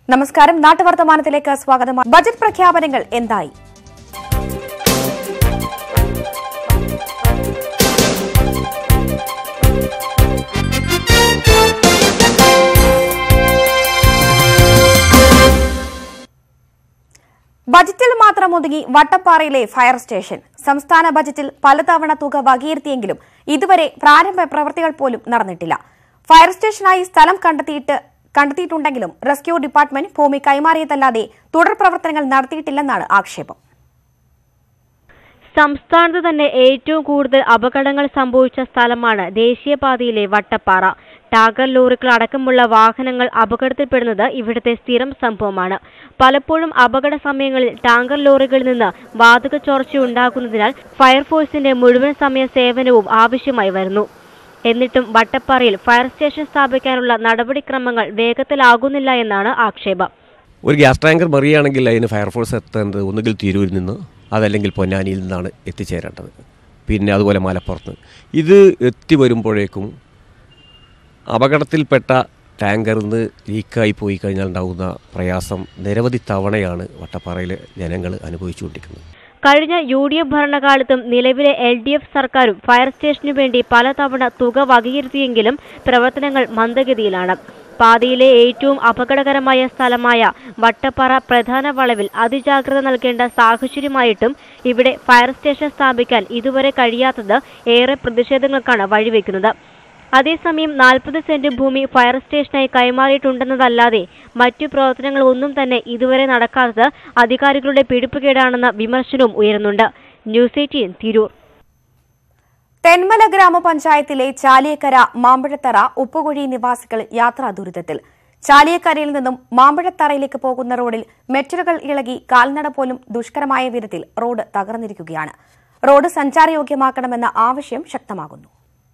നമസ്കാരം നാട്ടുവർത്തമാനത്തിലേക്ക് സ്വാഗതം ബജറ്റ് പ്രഖ്യാപനങ്ങൾ എന്തായി ബജറ്റിൽ മാത്രം ഒതുങ്ങി വട്ടപ്പാറയിലെ ഫയർ സ്റ്റേഷൻ സംസ്ഥാന ബജറ്റിൽ പലതവണ തുക വകയിരുത്തിയെങ്കിലും ഇതുവരെ പ്രാരംഭ പ്രവൃത്തികൾ പോലും നടന്നിട്ടില്ല ഫയർ സ്റ്റേഷനായി സ്ഥലം കണ്ടെത്തിയിട്ട് കണ്ടെത്തിയിട്ടുണ്ടെങ്കിലും റെസ്ക്യൂ ഡിപ്പാർട്ട്മെന്റ് ഭൂമി കൈമാറിയതല്ലാതെ തുടർ പ്രവർത്തനങ്ങൾ നടത്തിയിട്ടില്ലെന്നാണ് ആക്ഷേപം സംസ്ഥാനത്ത് തന്നെ ഏറ്റവും കൂടുതൽ അപകടങ്ങൾ സംഭവിച്ച സ്ഥലമാണ് ദേശീയപാതയിലെ വട്ടപ്പാറ ടാഗർ ലോറികൾ അടക്കമുള്ള വാഹനങ്ങൾ അപകടത്തിൽപ്പെടുന്നത് ഇവിടുത്തെ സ്ഥിരം സംഭവമാണ് പലപ്പോഴും അപകട സമയങ്ങളിൽ ടാങ്കർ ലോറികളിൽ നിന്ന് വാതക ചോർച്ചയുണ്ടാകുന്നതിനാൽ ഫയർഫോഴ്സിന്റെ മുഴുവൻ സമയ സേവനവും ആവശ്യമായി വരുന്നു എന്നിട്ടും വട്ടപ്പാറയിൽ ഫയർ സ്റ്റേഷൻ സ്ഥാപിക്കാനുള്ള നടപടിക്രമങ്ങൾ വേഗത്തിലാകുന്നില്ല എന്നാണ് ആക്ഷേപം ഒരു ഗ്യാസ് ടാങ്കർ മറിയുകയാണെങ്കിൽ അതിന് ഫയർഫോഴ്സ് എത്തേണ്ടത് ഒന്നുകിൽ തിരൂരിൽ നിന്ന് അതല്ലെങ്കിൽ പൊന്നാനിയിൽ നിന്നാണ് എത്തിച്ചേരേണ്ടത് പിന്നെ അതുപോലെ മലപ്പുറത്ത് ഇത് എത്തി വരുമ്പോഴേക്കും അപകടത്തിൽപ്പെട്ട ടാങ്കറിൽ നിന്ന് ലീക്കായി പോയി കഴിഞ്ഞാൽ ഉണ്ടാകുന്ന പ്രയാസം നിരവധി തവണയാണ് വട്ടപ്പാറയിലെ ജനങ്ങൾ അനുഭവിച്ചുകൊണ്ടിരിക്കുന്നത് കഴിഞ്ഞ യു ഡി എഫ് ഭരണകാലത്തും നിലവിലെ എൽ ഡി എഫ് സർക്കാരും ഫയർ സ്റ്റേഷനു വേണ്ടി പലതവണ തുക വകയിരുത്തിയെങ്കിലും പ്രവർത്തനങ്ങൾ മന്ദഗതിയിലാണ് പാതയിലെ ഏറ്റവും അപകടകരമായ സ്ഥലമായ വട്ടപ്പാറ പ്രധാന വളവിൽ അതിജാഗ്രത നൽകേണ്ട സാഹചര്യമായിട്ടും ഇവിടെ ഫയർ സ്റ്റേഷൻ സ്ഥാപിക്കാൻ ഇതുവരെ കഴിയാത്തത് ഏറെ പ്രതിഷേധങ്ങൾക്കാണ് വഴിവെക്കുന്നത് അതേസമയം നാൽപ്പത് സെന്റ് ഭൂമി ഫയർ സ്റ്റേഷനായി കൈമാറിയിട്ടുണ്ടെന്നതല്ലാതെ മറ്റു പ്രവർത്തനങ്ങൾ ഒന്നും തന്നെ ഇതുവരെ നടക്കാത്തത് അധികാരികളുടെ പിടിപ്പുകേടാണെന്ന വിമർശനവും ഉയരുന്നുണ്ട് ന്യൂസ് എയ്റ്റീൻ തിരൂർ തെന്മല ഗ്രാമപഞ്ചായത്തിലെ ചാലിയക്കര മാമ്പഴത്തറ ഉപ്പുകുഴി നിവാസികൾ യാത്രാ ദുരിതത്തിൽ ചാലിയക്കരയിൽ നിന്നും മാമ്പഴത്തറയിലേക്ക് പോകുന്ന റോഡിൽ മെറ്റലുകൾ ഇളകി കാൽനട പോലും ദുഷ്കരമായ വിധത്തിൽ റോഡ് തകർന്നിരിക്കുകയാണ് റോഡ് സഞ്ചാരയോഗ്യമാക്കണമെന്ന ആവശ്യം ശക്തമാകുന്നു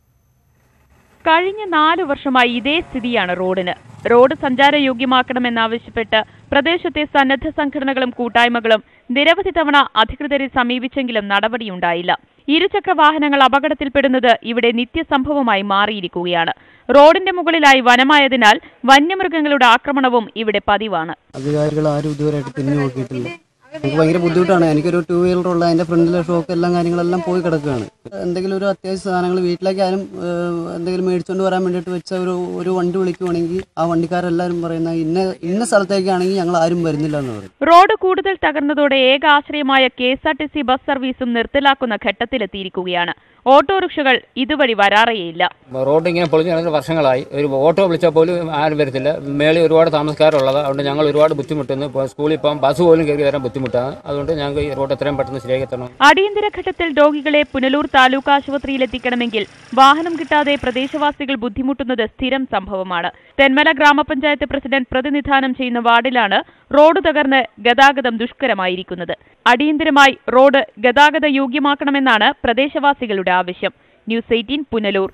കഴിഞ്ഞ നാലു വർഷമായി ഇതേ സ്ഥിതിയാണ് റോഡിന് റോഡ് സഞ്ചാരയോഗ്യമാക്കണമെന്നാവശ്യപ്പെട്ട് പ്രദേശത്തെ സന്നദ്ധ സംഘടനകളും കൂട്ടായ്മകളും നിരവധി തവണ അധികൃതരെ സമീപിച്ചെങ്കിലും നടപടിയുണ്ടായില്ല ഇരുചക്ര വാഹനങ്ങൾ അപകടത്തിൽപ്പെടുന്നത് ഇവിടെ നിത്യസംഭവമായി മാറിയിരിക്കുകയാണ് റോഡിന്റെ മുകളിലായി വനമായതിനാൽ വന്യമൃഗങ്ങളുടെ ആക്രമണവും ഇവിടെ പതിവാണ് അധികാരികൾ ആരും ഇതുവരെയായിട്ട് തിരിഞ്ഞു നോക്കിയിട്ടില്ല നമുക്ക് ഭയങ്കര ബുദ്ധിമുട്ടാണ് എനിക്കൊരു ടൂ വീലർ ഉള്ള അതിന്റെ ഫ്രണ്ടിലെ ഷോക്ക് എല്ലാം കാര്യങ്ങളെല്ലാം പോയി കിടക്കുകയാണ് എന്തെങ്കിലും ഒരു അത്യാവശ്യ സാധനങ്ങൾ വീട്ടിലേക്ക് ആരും ഏഹ്, എന്തെങ്കിലും മേടിച്ചുകൊണ്ട് വരാൻ വേണ്ടിയിട്ട് വെച്ച ഒരു ഒരു വണ്ടി വിളിക്കുവാണെങ്കിൽ ആ വണ്ടിക്കാരെല്ലാവരും പറയുന്ന ഇന്ന ഇന്ന സ്ഥലത്തേക്കാണെങ്കിൽ ഞങ്ങൾ ആരും വരുന്നില്ല എന്ന് പറയും റോഡ് കൂടുതൽ തകർന്നതോടെ ഏക ആശ്രയമായ K S R T C bus സർവീസും നിർത്തലാക്കുന്ന ഘട്ടത്തിലെത്തിയിരിക്കുകയാണ് ഓട്ടോറിക്ഷകൾ ഇതുവഴി വരാറേയില്ല റോഡ് ഇങ്ങനെ പൊളിഞ്ഞു കിടക്കുന്ന വർഷങ്ങളായി ഒരു ഓട്ടോ വിളിച്ചാൽ പോലും ആരും വരത്തില്ല മേളിൽ ഒരുപാട് താമസക്കാരുള്ളത് അതുകൊണ്ട് ഞങ്ങൾ ഒരുപാട് ബുദ്ധിമുട്ടുന്നു ഇപ്പോൾ സ്കൂളിൽ ഇപ്പം ബസ് പോലും കയറി വരാൻ ബുദ്ധിമുട്ടാണ് അതുകൊണ്ട് ഞങ്ങൾക്ക് ഈ റോഡ് എത്രയും പെട്ടെന്ന് ശരിയാക്കി തരണം അടിയന്തര ഘട്ടത്തിൽ രോഗികളെ പുനലൂർ താലൂക്ക് ആശുപത്രിയിൽ എത്തിക്കണമെങ്കിൽ വാഹനം കിട്ടാതെ പ്രദേശവാസികൾ ബുദ്ധിമുട്ടുന്നത് സ്ഥിരം സംഭവമാണ് തെന്മല ഗ്രാമപഞ്ചായത്ത് പ്രസിഡന്റ് പ്രതിനിധാനം ചെയ്യുന്ന വാർഡിലാണ് റോഡ് തകർന്ന് ഗതാഗതം ദുഷ്കരമായിരിക്കുന്നത് അടിയന്തരമായി റോഡ് ഗതാഗത യോഗ്യമാക്കണമെന്നാണ് പ്രദേശവാസികളുടെ ആവശ്യം ന്യൂസ് എയ്റ്റീൻ പുനലൂർ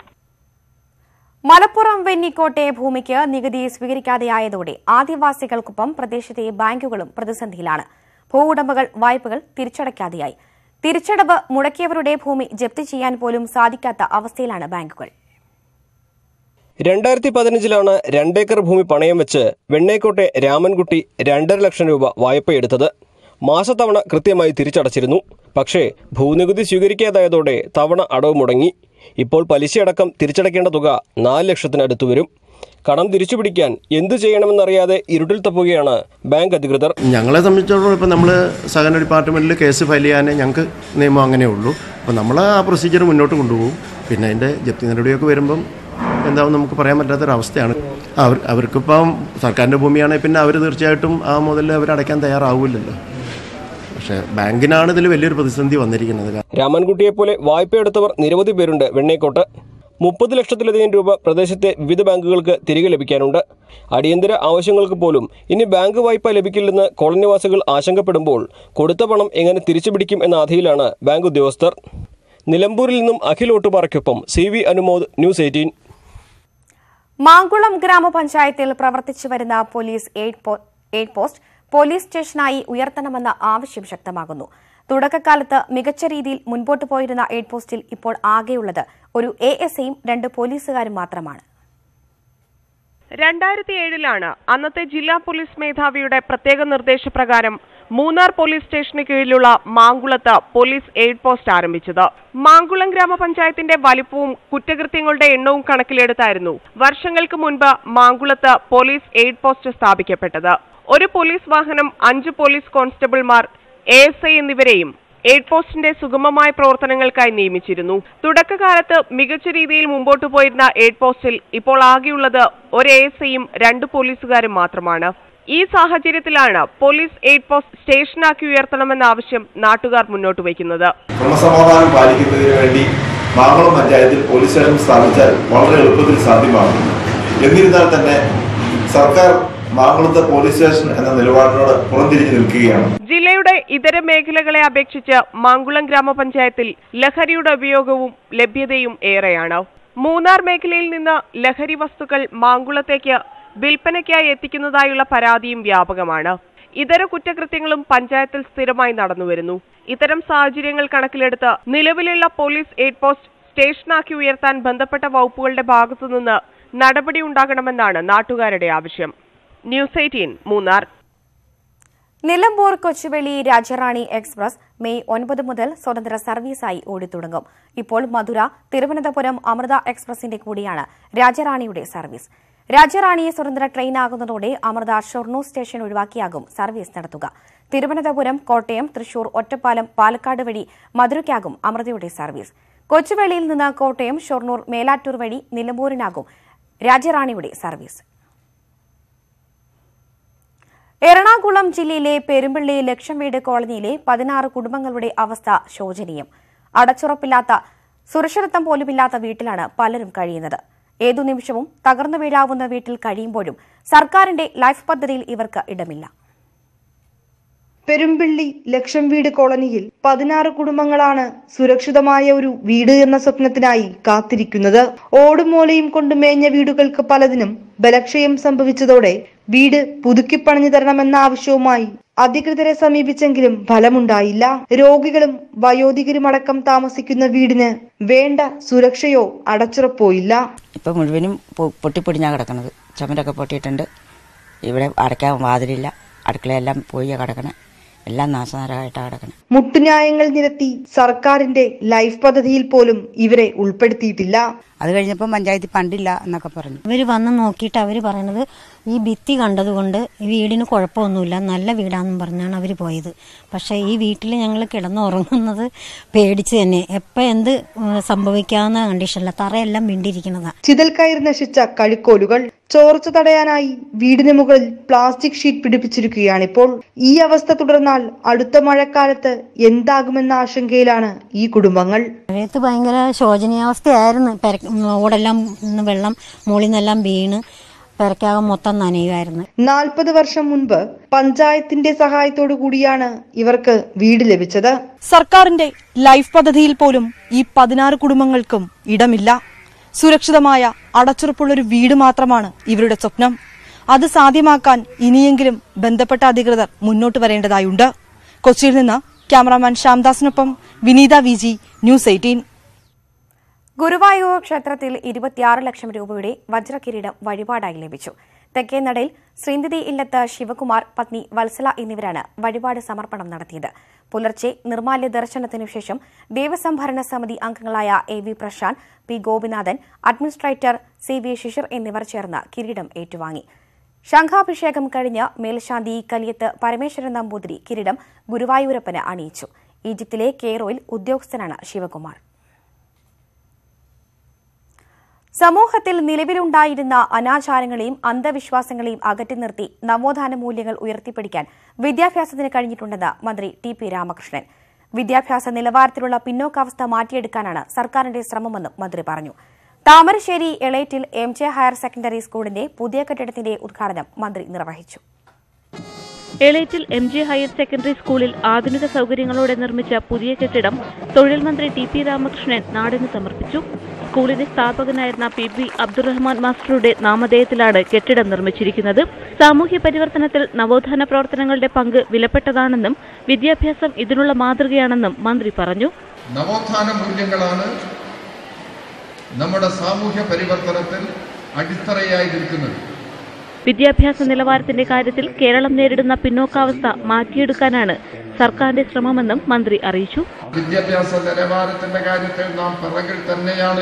മലപ്പുറം വെന്നിക്കോട്ടെ ഭൂമിക്ക് നികുതി സ്വീകരിക്കാതെയായതോടെ ആദിവാസികൾക്കൊപ്പം പ്രദേശത്തെ ബാങ്കുകളും പ്രതിസന്ധിയിലാണ് ഭൂവുടമകൾ വായ്പകൾ തിരിച്ചടയ്ക്കാതെയായി തിരിച്ചടവ് മുടക്കിയവരുടെ ഭൂമി ജപ്തി ചെയ്യാൻ പോലും സാധിക്കാത്ത അവസ്ഥയിലാണ് ബാങ്കുകൾ രണ്ടായിരത്തി പതിനഞ്ചിലാണ് രണ്ടേക്കർ ഭൂമി പണയം വെച്ച് വെണ്ണേക്കോട്ടെ രാമൻകുട്ടി രണ്ടര ലക്ഷം രൂപ വായ്പയെടുത്തത് മാസത്തവണ കൃത്യമായി തിരിച്ചടച്ചിരുന്നു പക്ഷേ ഭൂനികുതി സ്വീകരിക്കാതായതോടെ തവണ അടവ് മുടങ്ങി ഇപ്പോൾ പലിശയടക്കം തിരിച്ചടയ്ക്കേണ്ട തുക നാല് ലക്ഷത്തിനടുത്തു വരും കടം തിരിച്ചുപിടിക്കാൻ എന്തു ചെയ്യണമെന്നറിയാതെ ഇരുട്ടിൽ തപ്പുകയാണ് ബാങ്ക് അധികൃതർ ഞങ്ങളെ സംബന്ധിച്ചിടത്തോളം ഇപ്പോൾ നമ്മൾ സഹകരണ ഡിപ്പാർട്ട്മെൻറ്റിൽ കേസ് ഫയൽ ചെയ്യാനേ ഞങ്ങൾക്ക് നിയമം അങ്ങനെ ഉള്ളൂ അപ്പോൾ നമ്മൾ ആ പ്രൊസീജിയർ മുന്നോട്ട് കൊണ്ടുപോകും പിന്നെ അതിൻ്റെ ജപ്തി നടപടിയൊക്കെ വരുമ്പം എന്താവും നമുക്ക് പറയാൻ പറ്റാത്തൊരവസ്ഥയാണ് അവർ അവർക്കിപ്പം സർക്കാരിൻ്റെ ഭൂമിയാണെങ്കിൽ പിന്നെ അവർ തീർച്ചയായിട്ടും ആ മുതൽ അവർ അടയ്ക്കാൻ തയ്യാറാവില്ലല്ലോ പക്ഷേ ബാങ്കിനാണ് ഇതിൽ വലിയൊരു പ്രതിസന്ധി വന്നിരിക്കുന്നത് രാമൻകുട്ടിയെപ്പോലെ വായ്പയെടുത്തവർ നിരവധി പേരുണ്ട് വെണ്ണേക്കോട്ട് മുപ്പത് ലക്ഷത്തിലധികം രൂപ പ്രദേശത്തെ വിവിധ ബാങ്കുകൾക്ക് തിരികെ ലഭിക്കാനുണ്ട് അടിയന്തര ആവശ്യങ്ങൾക്ക് പോലും ഇനി ബാങ്ക് വായ്പ ലഭിക്കില്ലെന്ന് കോളനിവാസികൾ ആശങ്കപ്പെടുമ്പോൾ കൊടുത്ത പണം എങ്ങനെ തിരിച്ചുപിടിക്കും എന്ന ആധിയിലാണ് ബാങ്ക് ഉദ്യോഗസ്ഥർ നിലമ്പൂരിൽ നിന്നും അഖിൽ ഓട്ടുപാറയ്ക്കൊപ്പം C V Anumod news eighteen Mankulam ഗ്രാമപഞ്ചായത്തിൽ പ്രവർത്തിച്ചു വരുന്ന പോലീസ് എയ്ഡ് പോ- എയ്ഡ് പോസ്റ്റ് പോലീസ് സ്റ്റേഷനായി ഉയർത്തണമെന്ന ആവശ്യം ശക്തമാകുന്നു തുടക്കകാലത്ത് മികച്ച രീതിയിൽ മുൻപോട്ട് പോയിരുന്ന എയ്ഡ് പോസ്റ്റിൽ ഇപ്പോൾ ആകെയുള്ളത് ഒരു എ എസ് ഐയും രണ്ട് പോലീസുകാരും മാത്രമാണ് രണ്ടായിരത്തി ഏഴിലാണ് അന്നത്തെ ജില്ലാ പോലീസ് മേധാവിയുടെ പ്രത്യേക നിർദ്ദേശപ്രകാരം മൂന്നാർ പോലീസ് സ്റ്റേഷന് കീഴിലുള്ള മാങ്കുളത്ത് പോലീസ് എയ്ഡ് പോസ്റ്റ് ആരംഭിച്ചത് മാങ്കുളം ഗ്രാമപഞ്ചായത്തിന്റെ വലിപ്പവും കുറ്റകൃത്യങ്ങളുടെ എണ്ണവും കണക്കിലെടുത്തായിരുന്നു വർഷങ്ങൾക്ക് മുൻപ് മാങ്കുളത്ത് പോലീസ് എയ്ഡ് പോസ്റ്റ് സ്ഥാപിക്കപ്പെട്ടത് ഒരു പോലീസ് വാഹനം അഞ്ച് പോലീസ് കോൺസ്റ്റബിൾമാർ എ എസ് ഐ എന്നിവരെയും എയ്ഡ് പോസ്റ്റിന്റെ സുഗമമായ പ്രവർത്തനങ്ങൾക്കായി നിയമിച്ചിരുന്നു തുടക്കകാലത്ത് മികച്ച രീതിയിൽ മുമ്പോട്ടു പോയിരുന്ന എയ്ഡ് പോസ്റ്റിൽ ഇപ്പോൾ ആകെയുള്ളത് ഒരു എ എസ് ഐയും രണ്ട് പോലീസുകാരും മാത്രമാണ് ഈ സാഹചര്യത്തിലാണ് പോലീസ് എയ്ഡ് പോസ്റ്റ് സ്റ്റേഷനാക്കി ഉയർത്തണമെന്ന ആവശ്യം നാട്ടുകാർ മുന്നോട്ട് വയ്ക്കുന്നത് ക്രമസമാധാനം പാലിക്കുന്നതിന് വേണ്ടി മാങ്ങളം പഞ്ചായത്തിൽ പോലീസ് സ്റ്റേഷൻ സ്ഥാപിച്ചാൽ വളരെ എളുപ്പത്തിൽ സാധ്യമാകും എന്നിരുന്നാൽ തന്നെ സർക്കാർ മാങ്കുളത്തെ പോലീസ് സ്റ്റേഷൻ എന്ന നിലപാടിനോട് പുറംതിരിഞ്ഞു നിൽക്കുകയാണ് ജില്ലയുടെ ഇതര മേഖലകളെ അപേക്ഷിച്ച് മാങ്കുളം ഗ്രാമപഞ്ചായത്തിൽ ലഹരിയുടെ ഉപയോഗവും ലഭ്യതയും ഏറെയാണ് മൂന്നാർ മേഖലയിൽ നിന്ന് ലഹരി വസ്തുക്കൾ മാങ്കുളത്തേക്ക് വിൽപ്പനയ്ക്കായി എത്തിക്കുന്നതായുള്ള പരാതിയും വ്യാപകമാണ് ഇതര കുറ്റകൃത്യങ്ങളും പഞ്ചായത്തിൽ സ്ഥിരമായി നടന്നുവരുന്നു ഇത്തരം സാഹചര്യങ്ങൾ കണക്കിലെടുത്ത് നിലവിലുള്ള പോലീസ് എയ്ഡ് പോസ്റ്റ് സ്റ്റേഷനാക്കി ഉയർത്താൻ ബന്ധപ്പെട്ട വകുപ്പുകളുടെ ഭാഗത്തുനിന്ന് നടപടി ഉണ്ടാകണമെന്നാണ് നാട്ടുകാരുടെ ആവശ്യം news eighteen Munnar Nilambur Kochuveli Rajarani express May ഒൻപത് മുതൽ സ്വതന്ത്ര സർവീസായി ഓടിത്തുടങ്ങും ഇപ്പോൾ മധുര തിരുവനന്തപുരം അമൃത എക്സ്പ്രസിന്റെ കൂടിയാണ് രാജറാണിയുടെ സർവീസ് രാജറാണി സ്വതന്ത്ര ട്രെയിനാകുന്നതോടെ അമൃത ഷൊർണൂർ സ്റ്റേഷൻ ഒഴിവാക്കിയാകും സർവീസ് നടത്തുക തിരുവനന്തപുരം കോട്ടയം തൃശൂർ ഒറ്റപ്പാലം പാലക്കാട് വഴി മധുരയ്ക്കാകും അമൃതയുടെ സർവീസ് കൊച്ചുവേളിയിൽ നിന്ന് കോട്ടയം ഷൊർണൂർ മേലാറ്റൂർ വഴി നിലമ്പൂരിനാകും രാജറാണിയുടെ സർവീസ് എറണാകുളം ജില്ലയിലെ പെരുമ്പള്ളി ലക്ഷം വീട് കോളനിയിലെ പതിനാറ് കുടുംബങ്ങളുടെ അവസ്ഥ ശോചനീയം അടച്ചുറപ്പില്ലാത്ത സുരക്ഷിതത്വം പോലുമില്ലാത്ത വീട്ടിലാണ് പലരും കഴിയുന്നത് ഏതു നിമിഷവും തകർന്നു വീഴാവുന്ന വീട്ടിൽ കഴിയുമ്പോഴും സർക്കാരിന്റെ ലൈഫ് പദ്ധതിയിൽ ഇവർക്ക് ഇടമില്ല പെരുമ്പിള്ളി ലക്ഷം വീട് കോളനിയിൽ പതിനാറ് കുടുംബങ്ങളാണ് സുരക്ഷിതമായ ഒരു വീട് എന്ന സ്വപ്നത്തിനായി കാത്തിരിക്കുന്നത് ഓടും മൂലയും കൊണ്ട് മേഞ്ഞ വീടുകൾക്ക് പലതിനും ബലക്ഷയം സംഭവിച്ചതോടെ വീട് പുതുക്കിപ്പണിഞ്ഞു തരണമെന്ന ആവശ്യവുമായി അധികൃതരെ സമീപിച്ചെങ്കിലും ഫലമുണ്ടായില്ല രോഗികളും വയോധികരുമടക്കം താമസിക്കുന്ന വീടിന് വേണ്ട സുരക്ഷയോ അടച്ചുറപ്പോ ഇല്ല ഇപ്പം മുഴുവനും പൊ- പൊട്ടിപ്പൊടിഞ്ഞാ കിടക്കണത് ചുമരൊക്കെ പൊട്ടിയിട്ടുണ്ട് ഇവിടെ അടയ്ക്കാൻ വാതിലില്ല അടുക്കളയെല്ലാം പോയി കിടക്കണേ എല്ലാം നാശനരമായിട്ടാണ് കിടക്കണേ മുട്ടുന്യായങ്ങൾ നിരത്തി സർക്കാരിന്റെ ലൈഫ് പദ്ധതിയിൽ പോലും ഇവരെ ഉൾപ്പെടുത്തിയിട്ടില്ല അത് കഴിഞ്ഞപ്പോൾ പഞ്ചായത്തിൽ ഫണ്ടില്ല എന്നൊക്കെ പറഞ്ഞു അവർ വന്ന് നോക്കിയിട്ട് അവർ പറയണത് ഈ ഭിത്തി കണ്ടതുകൊണ്ട് ഈ വീടിന് കുഴപ്പമൊന്നുമില്ല നല്ല വീടാണെന്നും പറഞ്ഞാണ് അവർ പോയത് പക്ഷേ ഈ വീട്ടിൽ ഞങ്ങൾ കിടന്നുറങ്ങുന്നത് പേടിച്ച് തന്നെ എപ്പോൾ എന്ത് ഉം, സംഭവിക്കാവുന്ന കണ്ടീഷനില്ല തറയെല്ലാം വിണ്ടിരിക്കുന്നതാണ് ചിതൽ കയറി നശിച്ച കഴുക്കോലുകൾ ചോർച്ച തടയാനായി വീടിന് മുകളിൽ പ്ലാസ്റ്റിക് ഷീറ്റ് പിടിപ്പിച്ചിരിക്കുകയാണിപ്പോൾ ഈ അവസ്ഥ തുടർന്നാൽ അടുത്ത മഴക്കാലത്ത് എന്താകുമെന്ന ആശങ്കയിലാണ് ഈ കുടുംബങ്ങൾ മഴയത്ത് ഭയങ്കര ശോചനീയാവസ്ഥയായിരുന്നു പെര ഓടെല്ലാം നിന്ന് വെള്ളം മുകളിൽ നിന്നെല്ലാം വീണ് പെരക്കാകം മൊത്തം നനയുമായിരുന്നു നാൽപ്പത് വർഷം മുൻപ് പഞ്ചായത്തിന്റെ സഹായത്തോടു കൂടിയാണ് ഇവർക്ക് വീട് ലഭിച്ചത് സർക്കാരിന്റെ ലൈഫ് പദ്ധതിയിൽ പോലും ഈ പതിനാറ് കുടുംബങ്ങൾക്കും ഇടമില്ല സുരക്ഷിതമായ അടച്ചുറപ്പുള്ളൊരു വീട് മാത്രമാണ് ഇവരുടെ സ്വപ്നം അത് സാധ്യമാക്കാൻ ഇനിയെങ്കിലും ബന്ധപ്പെട്ട അധികൃതർ മുന്നോട്ട് വരേണ്ടതായുണ്ട് കൊച്ചിയിൽ നിന്ന് ക്യാമറാമാൻ ശ്യാംദാസിനൊപ്പം Vineetha V G news eighteen Guruvayur ക്ഷേത്രത്തിൽ ഇരുപത്തിയാറ് ലക്ഷം രൂപയുടെ വജ്രകിരീടം വഴിപാടായി ലഭിച്ചു തെക്കേനടയിൽ ശ്രീനിധി ഇല്ലത്ത് ശിവകുമാർ പത്നി വത്സല എന്നിവരാണ് വഴിപാട് സമർപ്പണം നടത്തിയത് പുലർച്ചെ നിർമാല്യ ദർശനത്തിനു ശേഷം ദേവസ്വം ഭരണസമിതി അംഗങ്ങളായ A V Prasanth P Gopinathan administrator C V Shishir എന്നിവർ ചേർന്ന് കിരീടം ഏറ്റുവാങ്ങി ശംഖാഭിഷേകം കഴിഞ്ഞ് മേൽശാന്തി കലിയത്ത് പരമേശ്വരൻ നമ്പൂതിരി കിരീടം ഗുരുവായൂരപ്പന് അണിയിച്ചു ഈജിപ്തിലെ കെയ്റോയിൽ ഉദ്യോഗസ്ഥനാണ് ശിവകുമാർ സമൂഹത്തിൽ നിലവിലുണ്ടായിരുന്ന അനാചാരങ്ങളെയും അന്ധവിശ്വാസങ്ങളെയും അകറ്റി നിർത്തി നവോത്ഥാന മൂല്യങ്ങൾ ഉയർത്തിപ്പിടിക്കാൻ വിദ്യാഭ്യാസത്തിന് കഴിഞ്ഞിട്ടുണ്ടെന്ന് മന്ത്രി ടി പി രാമകൃഷ്ണൻ വിദ്യാഭ്യാസ നിലവാരത്തിലുള്ള പിന്നോക്കാവസ്ഥ മാറ്റിയെടുക്കാനാണ് സർക്കാരിന്റെ ശ്രമമെന്നും മന്ത്രി പറഞ്ഞു Thamarassery Elettil M J higher secondary സ്കൂളിന്റെ പുതിയ കെട്ടിടത്തിന്റെ ഉദ്ഘാടനം മന്ത്രി നിർവഹിച്ചു Elettil M J higher secondary സ്കൂളിൽ ആധുനിക സൗകര്യങ്ങളോടെ നിർമ്മിച്ച പുതിയ കെട്ടിടം തൊഴിൽ മന്ത്രി ടി പി രാമകൃഷ്ണൻ നാടിന് സമർപ്പിച്ചു സ്കൂളിന്റെ സ്ഥാപകനായിരുന്ന പി ബി അബ്ദുറഹ്മാൻ മാസ്റ്ററുടെ നാമധേയത്തിലാണ് കെട്ടിടം നിർമ്മിച്ചിരിക്കുന്നത് സാമൂഹ്യ പരിവർത്തനത്തിൽ നവോത്ഥാന പ്രവർത്തനങ്ങളുടെ പങ്ക് വിലപ്പെട്ടതാണെന്നും വിദ്യാഭ്യാസം ഇതിനുള്ള മാതൃകയാണെന്നും മന്ത്രി പറഞ്ഞു നവോത്ഥാന മൂല്യങ്ങളാണ് നമ്മുടെ സാമൂഹ്യ പരിവർത്തനത്തിൽ അടിത്തറയായി നിൽക്കുന്നത് വിദ്യാഭ്യാസ നിലവാരത്തിന്റെ കാര്യത്തിൽ കേരളം നേരിടുന്ന പിന്നോക്കാവസ്ഥ മാറ്റിയെടുക്കാനാണ് സർക്കാരിന്റെ ശ്രമമെന്നും മന്ത്രി അറിയിച്ചു വിദ്യാഭ്യാസ നിലവാരത്തിന്റെ കാര്യത്തിൽ നാം പിറകിൽ തന്നെയാണ്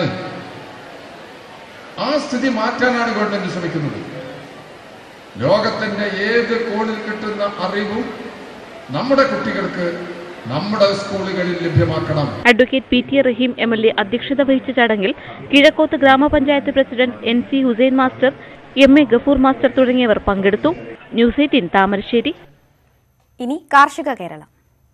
ആ സ്ഥിതി മാറ്റാനാണ് ഗവൺമെന്റ് ശ്രമിക്കുന്നത് ലോകത്തിന്റെ ഏത് കോണിൽ കിട്ടുന്ന അറിവും നമ്മുടെ കുട്ടികൾക്ക് നമ്മുടെ സ്കൂളുകളിൽ ലഭ്യമാക്കണം advocate P T Rahim M L A അധ്യക്ഷത വഹിച്ച ചടങ്ങിൽ കിഴക്കോത്ത് ഗ്രാമപഞ്ചായത്ത് president N C Hussain master M A Gafoor master തുടങ്ങിയവർ പങ്കെടുത്തു ന്യൂസ് എയ്റ്റീൻ താമരശ്ശേരി ഇനി കാർഷിക കേരളം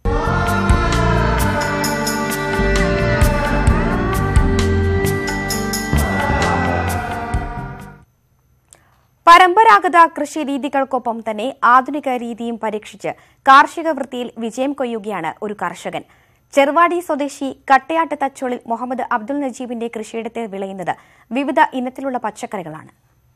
പരമ്പരാഗത കൃഷി രീതികൾക്കൊപ്പം തന്നെ ആധുനിക രീതിയും പരീക്ഷിച്ച് കാർഷിക വൃത്തിയിൽ വിജയം കൊയ്യുകയാണ് ഒരു കർഷകൻ ചെറുവാടി സ്വദേശി കട്ടയാട്ട് തച്ചോളിൽ മുഹമ്മദ് അബ്ദുൽ നജീബിന്റെ കൃഷിയിടത്തിൽ വിളയുന്നത് വിവിധ ഇനത്തിലുള്ള പച്ചക്കറികളാണ്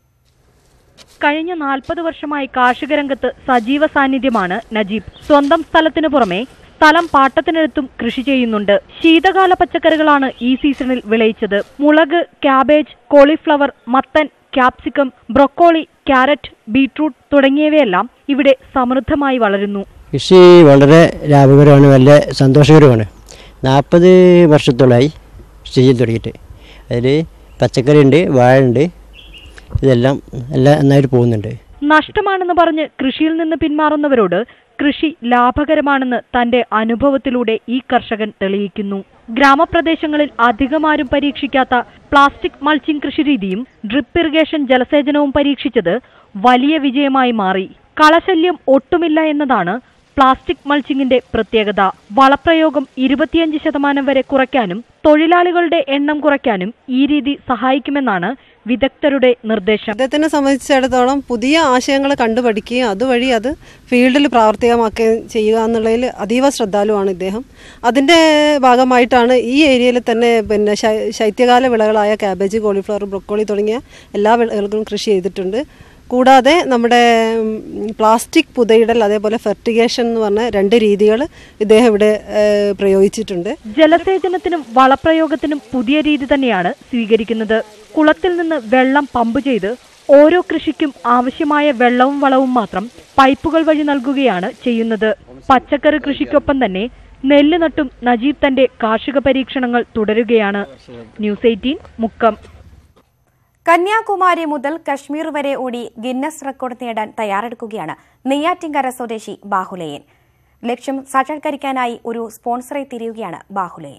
കഴിഞ്ഞ നാൽപ്പത് വർഷമായി കാർഷിക രംഗത്ത് സജീവ സാന്നിധ്യമാണ് നജീബ് സ്വന്തം സ്ഥലത്തിനു പുറമെ സ്ഥലം പാട്ടത്തിനെടുത്തും കൃഷി ചെയ്യുന്നുണ്ട് ശീതകാല പച്ചക്കറികളാണ് ഈ സീസണിൽ വിളയിച്ചത് മുളക് ക്യാബേജ് കോളിഫ്ലവർ മത്തൻ ക്യാപ്സിക്കം ബ്രൊക്കോളി ക്യാരറ്റ് ബീട്രൂട്ട് തുടങ്ങിയവയെല്ലാം ഇവിടെ സമൃദ്ധമായി വളരുന്നു കൃഷി വളരെ ലാഭകരമാണ് നല്ല സന്തോഷകരമാണ് നാൽപ്പത് വർഷത്തോളമായി കൃഷി ചെയ്ത് തുടങ്ങിയിട്ട് അതിൽ പച്ചക്കറി ഉണ്ട് വാഴ ഉണ്ട് ഇതെല്ലാം എല്ലാം നന്നായിട്ട് പോകുന്നുണ്ട് നഷ്ടമാണെന്ന് പറഞ്ഞ് കൃഷിയിൽ നിന്ന് പിന്മാറുന്നവരോട് കൃഷി ലാഭകരമാണെന്ന് തന്റെ അനുഭവത്തിലൂടെ ഈ കർഷകൻ തെളിയിക്കുന്നു ഗ്രാമപ്രദേശങ്ങളിൽ അധികമാരും പരീക്ഷിക്കാത്ത പ്ലാസ്റ്റിക് മൾച്ചിങ് കൃഷിരീതിയും ഡ്രിപ്പ് ഇറിഗേഷൻ ജലസേചനവും പരീക്ഷിച്ചത് വലിയ വിജയമായി മാറി കളശല്യം ഒട്ടുമില്ല എന്നതാണ് പ്ലാസ്റ്റിക് മൾച്ചിങ്ങിന്റെ പ്രത്യേകത വളപ്രയോഗം ഇരുപത്തിയഞ്ച് ശതമാനം വരെ കുറയ്ക്കാനും തൊഴിലാളികളുടെ എണ്ണം കുറയ്ക്കാനും ഈ രീതി സഹായിക്കുമെന്നാണ് വിദഗ്ധരുടെ നിർദ്ദേശം അദ്ദേഹത്തിനെ സംബന്ധിച്ചിടത്തോളം പുതിയ ആശയങ്ങൾ കണ്ടുപഠിക്കുകയും അതുവഴി അത് ഫീൽഡിൽ പ്രാവർത്തികമാക്കുകയും ചെയ്യുക എന്നുള്ളതിൽ അതീവ ശ്രദ്ധാലുവാണ് ഇദ്ദേഹം അതിൻ്റെ ഭാഗമായിട്ടാണ് ഈ ഏരിയയിൽ തന്നെ പിന്നെ ശൈ- ശൈത്യകാല വിളകളായ കാബേജ് കോളിഫ്ലവർ ബ്രൊക്കോളി തുടങ്ങിയ എല്ലാ വിളകളും കൃഷി ചെയ്തിട്ടുണ്ട് കൂടാതെ നമ്മുടെ ഉം, പ്ലാസ്റ്റിക് പുതയിടൽ അതേപോലെ ഫെർട്ടിഗേഷൻ എന്ന് പറഞ്ഞ രണ്ട് രീതികൾ ഇദ്ദേഹം ഇവിടെ ഏഹ്, പ്രയോഗിച്ചിട്ടുണ്ട് ജലസേചനത്തിനും വളപ്രയോഗത്തിനും പുതിയ രീതി തന്നെയാണ് സ്വീകരിക്കുന്നത് കുളത്തിൽ നിന്ന് വെള്ളം പമ്പ് ചെയ്ത് ഓരോ കൃഷിക്കും ആവശ്യമായ വെള്ളവും വളവും മാത്രം പൈപ്പുകൾ വഴി നൽകുകയാണ് ചെയ്യുന്നത് പച്ചക്കറി കൃഷിക്കൊപ്പം തന്നെ നെല്ല് നട്ടും നജീബ് തന്റെ കാർഷിക പരീക്ഷണങ്ങൾ തുടരുകയാണ് ന്യൂസ് എയ്റ്റീൻ മുക്കം കന്യാകുമാരി മുതൽ കശ്മീർ വരെ ഓടി ഗിന്നസ് റെക്കോർഡ് നേടാൻ തയ്യാറെടുക്കുകയാണ് നെയ്യാറ്റിൻകര സ്വദേശി ബാഹുലയൻ ലക്ഷ്യം സാക്ഷാത്കരിക്കാനായി ഒരു സ്പോൺസറെ തിരിയുകയാണ് ബാഹുലയൻ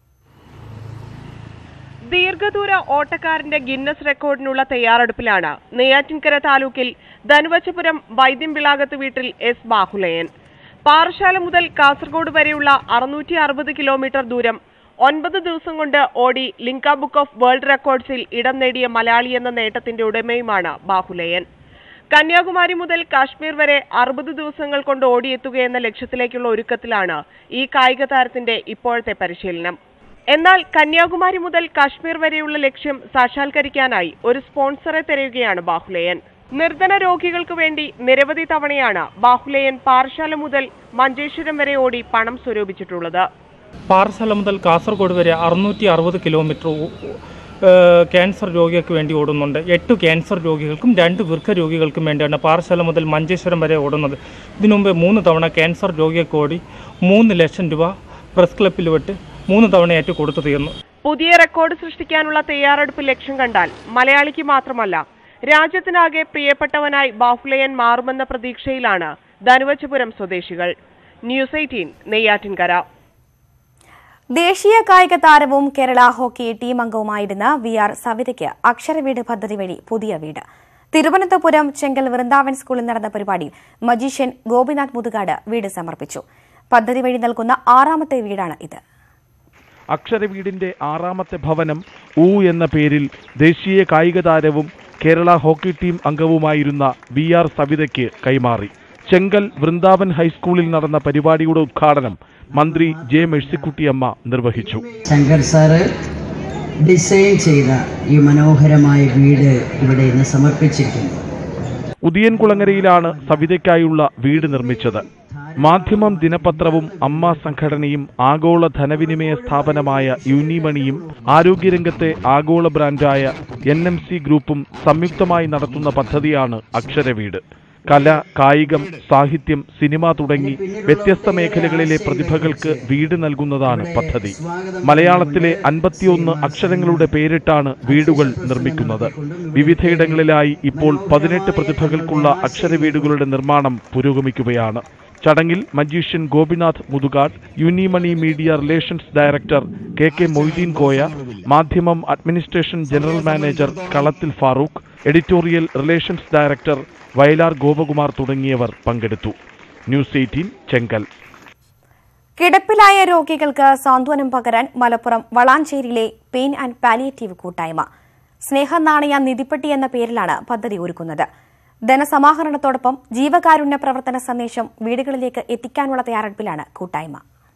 ദീർഘദൂര ഓട്ടക്കാരന്റെ ഗിന്നസ് റെക്കോർഡിനുള്ള തയ്യാറെടുപ്പിലാണ് നെയ്യാറ്റിൻകര താലൂക്കിൽ ധനുവച്ചപുരം വൈദ്യംവിളാകത്ത് വീട്ടിൽ എസ് ബാഹുലയൻ പാറശാല മുതൽ കാസർഗോഡ് വരെയുള്ള അറുന്നൂറ്റി അറുപത് കിലോമീറ്റർ ദൂരം ഒൻപത് ദിവസം കൊണ്ട് ഓടി ലിങ്ക ബുക്ക് ഓഫ് വേൾഡ് റെക്കോർഡ്സിൽ ഇടം നേടിയ മലയാളി എന്ന നേട്ടത്തിന്റെ ഉടമയുമാണ് ബാഹുലയൻ കന്യാകുമാരി മുതൽ കാശ്മീർ വരെ അറുപത് ദിവസങ്ങൾ കൊണ്ട് ഓടിയെത്തുകയെന്ന ലക്ഷ്യത്തിലേക്കുള്ള ഒരുക്കത്തിലാണ് ഈ കായിക താരത്തിന്റെ ഇപ്പോഴത്തെ പരിശീലനം എന്നാൽ കന്യാകുമാരി മുതൽ കാശ്മീർ വരെയുള്ള ലക്ഷ്യം സാക്ഷാത്കരിക്കാനായി ഒരു സ്പോൺസറെ തിരയുകയാണ് ബാഹുലയൻ നിർധന രോഗികൾക്ക് വേണ്ടി നിരവധി തവണയാണ് ബാഹുലയൻ പാറശാല മുതൽ മഞ്ചേശ്വരം വരെ ഓടി പണം സ്വരൂപിച്ചിട്ടുള്ളത് പാറശാല മുതൽ കാസർഗോഡ് വരെ അറുന്നൂറ്റി അറുപത് കിലോമീറ്റർ ക്യാൻസർ രോഗികൾക്ക് വേണ്ടി ഓടുന്നുണ്ട് എട്ട് ക്യാൻസർ രോഗികൾക്കും രണ്ട് വൃക്ക രോഗികൾക്കും വേണ്ടിയാണ് പാറശാല മുതൽ മഞ്ചേശ്വരം വരെ ഓടുന്നത് ഇതിനു മുമ്പ് മൂന്ന് തവണ ക്യാൻസർ രോഗികൾക്ക് ഓടി മൂന്ന് ലക്ഷം രൂപ പ്രസ് ക്ലബിൽ വിട്ട് മൂന്ന് തവണയായിട്ട് കൊടുത്തു തീർന്നു പുതിയ റെക്കോർഡ് സൃഷ്ടിക്കാനുള്ള തയ്യാറെടുപ്പ് ലക്ഷ്യം കണ്ടാൽ മലയാളിക്ക് മാത്രമല്ല രാജ്യത്തിനാകെ പ്രിയപ്പെട്ടവനായി ബാഹുലയൻ മാറുമെന്ന പ്രതീക്ഷയിലാണ് ധനുവച്ചപുരം സ്വദേശികൾ ന്യൂസ് എയ്റ്റീൻ നെയ്യാറ്റിൻകര ദേശീയ കായിക താരവും കേരള ഹോക്കി ടീം അംഗവുമായിരുന്ന വി ആർ സവിതയ്ക്ക് അക്ഷരവീട് പദ്ധതി വഴി പുതിയ വീട് തിരുവനന്തപുരം ചെങ്കൽ വൃന്ദാവൻ സ്കൂളിൽ നടന്ന പരിപാടിയിൽ മജീഷ്യൻ ഗോപിനാഥ് മുതുകാട് വീട് സമർപ്പിച്ചു പദ്ധതി വഴി നൽകുന്ന ആറാമത്തെ വീടാണ് ഇത് അക്ഷരവീടിന്റെ ആറാമത്തെ ഭവനം ഊ എന്ന പേരിൽ ദേശീയ കായിക താരവും കേരള ഹോക്കി ടീം അംഗവുമായിരുന്ന വി ആർ സവിതയ്ക്ക് കൈമാറി ചെങ്കൽ വൃന്ദാവൻ ഹൈസ്കൂളിൽ നടന്ന പരിപാടിയുടെ ഉദ്ഘാടനം മന്ത്രി ജെ മെഴ്സിക്കുട്ടിയമ്മ നിർവഹിച്ചു ശങ്കർ സാറ് ഡിസൈൻ ചെയ്ത ഈ മനോഹരമായ വീട് ഇവിടെ ഇന്ന് സമർപ്പിച്ചിരിക്കുന്നു ഉദിയൻകുളങ്ങരയിലാണ് സവിതയ്ക്കായുള്ള വീട് നിർമ്മിച്ചത് മാധ്യമം ദിനപത്രവും അമ്മ സംഘടനയും ആഗോള ധനവിനിമയ സ്ഥാപനമായ യൂണിമണിയും ആരോഗ്യരംഗത്തെ ആഗോള ബ്രാൻഡായ എൻ എം സി ഗ്രൂപ്പും സംയുക്തമായി നടത്തുന്ന പദ്ധതിയാണ് അക്ഷരവീട് കല കായികം സാഹിത്യം സിനിമ തുടങ്ങി വ്യത്യസ്ത മേഖലകളിലെ പ്രതിഭകൾക്ക് വീട് നൽകുന്നതാണ് പദ്ധതി മലയാളത്തിലെ അൻപത്തിയൊന്ന് അക്ഷരങ്ങളുടെ പേരിട്ടാണ് വീടുകൾ നിർമ്മിക്കുന്നത് വിവിധയിടങ്ങളിലായി ഇപ്പോൾ പതിനെട്ട് പ്രതിഭകൾക്കുള്ള അക്ഷര വീടുകളുടെ നിർമ്മാണം പുരോഗമിക്കുകയാണ് ചടങ്ങിൽ magician Gopinath Muthukad Unimoni media relations director K K Moideen Koya Madhyamam administration general manager Kalathil Farooq editorial relations director Vayalar Gopakumar തുടങ്ങിയവർ പങ്കെടുത്തു ന്യൂസ് എയ്റ്റീൻ ചെങ്കൽ കിടപ്പിലായ രോഗികൾക്ക് സാന്ത്വനം പകരാൻ മലപ്പുറം വളാഞ്ചേരിയിലെ പെയിൻ ആൻഡ് പാലിയേറ്റീവ് കൂട്ടായ്മ സ്നേഹനാണയ നിധിപ്പെട്ടി എന്ന പേരിലാണ് പദ്ധതി ഒരുക്കുന്നത് ധനസമാഹരണത്തോടൊപ്പം ജീവകാരുണ്യ പ്രവർത്തന സന്ദേശം വീടുകളിലേക്ക് എത്തിക്കാനുള്ള തയ്യാറെടുപ്പിലാണ് കൂട്ടായ്മ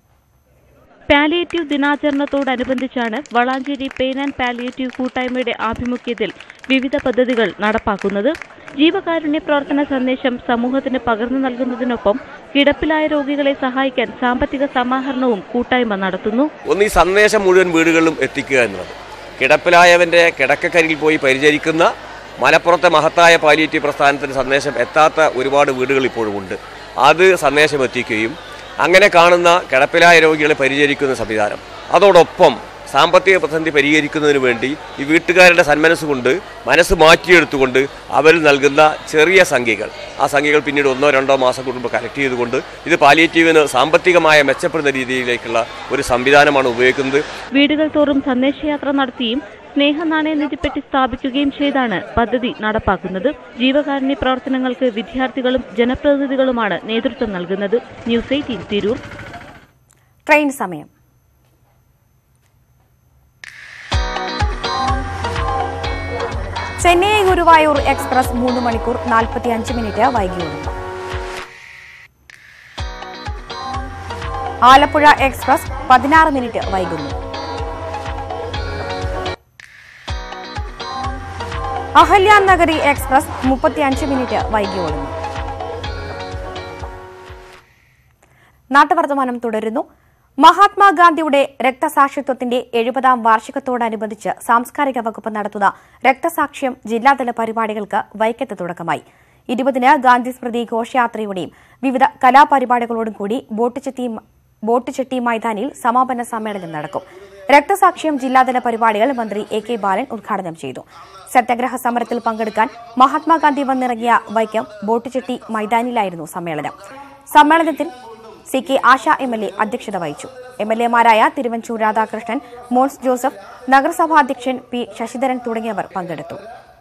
പാലിയേറ്റീവ് ദിനാചരണത്തോടനുബന്ധിച്ചാണ് വളാഞ്ചേരി പെയിൻ ആൻഡ് പാലിയേറ്റീവ് കൂട്ടായ്മയുടെ ആഭിമുഖ്യത്തിൽ വിവിധ പദ്ധതികൾ നടപ്പാക്കുന്നത് ജീവകാരുണ്യ പ്രവർത്തന സന്ദേശം സമൂഹത്തിന് പകർന്നു നൽകുന്നതിനൊപ്പം കിടപ്പിലായ രോഗികളെ സഹായിക്കാൻ സാമ്പത്തിക സമാഹരണവും കൂട്ടായ്മ നടത്തുന്നു ഒന്ന് ഈ സന്ദേശം മുഴുവൻ വീടുകളിലും എത്തിക്കുക എന്നുള്ളത് കിടപ്പിലായവൻ്റെ കിടക്കക്കരിയിൽ പോയി പരിചരിക്കുന്ന മലപ്പുറത്തെ മഹത്തായ പാലിയേറ്റീവ് പ്രസ്ഥാനത്തിന് സന്ദേശം എത്താത്ത ഒരുപാട് വീടുകൾ ഇപ്പോഴും ഉണ്ട് അത് സന്ദേശം എത്തിക്കുകയും അങ്ങനെ കാണുന്ന കിടപ്പിലായ രോഗികളെ പരിചരിക്കുന്ന സംവിധാനം അതോടൊപ്പം സാമ്പത്തിക പ്രതിസന്ധി പരിഹരിക്കുന്നതിന് വേണ്ടി ഈ വീട്ടുകാരുടെ സന്മനസ്സുകൊണ്ട് മനസ്സ് മാറ്റിയെടുത്തുകൊണ്ട് അവർ നൽകുന്ന ചെറിയ സംഖ്യകൾ ആ സംഖ്യകൾ പിന്നീട് ഒന്നോ രണ്ടോ മാസം കൂടുമ്പോൾ കലക്ട് ചെയ്തുകൊണ്ട് ഇത് പാലിയേറ്റീവിന് സാമ്പത്തികമായ മെച്ചപ്പെടുന്ന രീതിയിലേക്കുള്ള ഒരു സംവിധാനമാണ് ഉപയോഗിക്കുന്നത് വീടുകൾ തോറും സന്ദേശയാത്ര നടത്തിയും സ്നേഹനാണയ നിധിപ്പെട്ടി സ്ഥാപിക്കുകയും ചെയ്താണ് പദ്ധതി നടപ്പാക്കുന്നത് ജീവകാരുണ്യ പ്രവർത്തനങ്ങൾക്ക് വിദ്യാർത്ഥികളും ജനപ്രതിനിധികളുമാണ് നേതൃത്വം നൽകുന്നത് ന്യൂസ് എയ്റ്റീൻ തിരൂർ ട്രെയിൻ സമയം ചെന്നൈ ഗുരുവായൂർ എക്സ്പ്രസ് മൂന്ന് മണിക്കൂർ നാൽപ്പത്തി അഞ്ച് മിനിറ്റ് വൈകിയോടുന്നു ആലപ്പുഴ എക്സ്പ്രസ് പതിനാറ് മിനിറ്റ് വൈകുന്നു അഹല്യാൻ നഗരി എക്സ്പ്രസ് മുപ്പത്തിയഞ്ച് മിനിറ്റ് വൈകിയോടുന്നു നാട്ടുവർത്തമാനം തുടരുന്നു മഹാത്മാഗാന്ധിയുടെ രക്തസാക്ഷിത്വത്തിന്റെ എഴുപതാം വാർഷികത്തോടനുബന്ധിച്ച് സാംസ്കാരിക വകുപ്പ് നടത്തുന്ന രക്തസാക്ഷ്യം ജില്ലാതല പരിപാടികൾക്ക് വൈക്കത്ത് തുടക്കമായി ഇരുപതിന് ഗാന്ധി സ്മൃതി ഘോഷയാത്രയുടെയും വിവിധ കലാപരിപാടികളോടും കൂടി ബോട്ടുചെട്ടി ബോട്ടുചെട്ടി മൈതാനിയിൽ സമാപന സമ്മേളനം നടക്കും രക്തസാക്ഷ്യം ജില്ലാതല പരിപാടികൾ മന്ത്രി എ കെ ബാലൻ ഉദ്ഘാടനം ചെയ്തു സത്യാഗ്രഹ സമരത്തിൽ പങ്കെടുക്കാൻ മഹാത്മാഗാന്ധി വന്നിറങ്ങിയ വൈക്കം ബോട്ടുചെട്ടി മൈതാനിയിലായിരുന്നു സമ്മേളനം സമ്മേളനത്തിൽ C K Asha M L A അധ്യക്ഷത വഹിച്ചു എം എൽ എമാരായ തിരുവഞ്ചൂർ രാധാകൃഷ്ണൻ മോൻസ് ജോസഫ് നഗരസഭാ അധ്യക്ഷൻ പി ശശിധരൻ തുടങ്ങിയവർ പങ്കെടുത്തു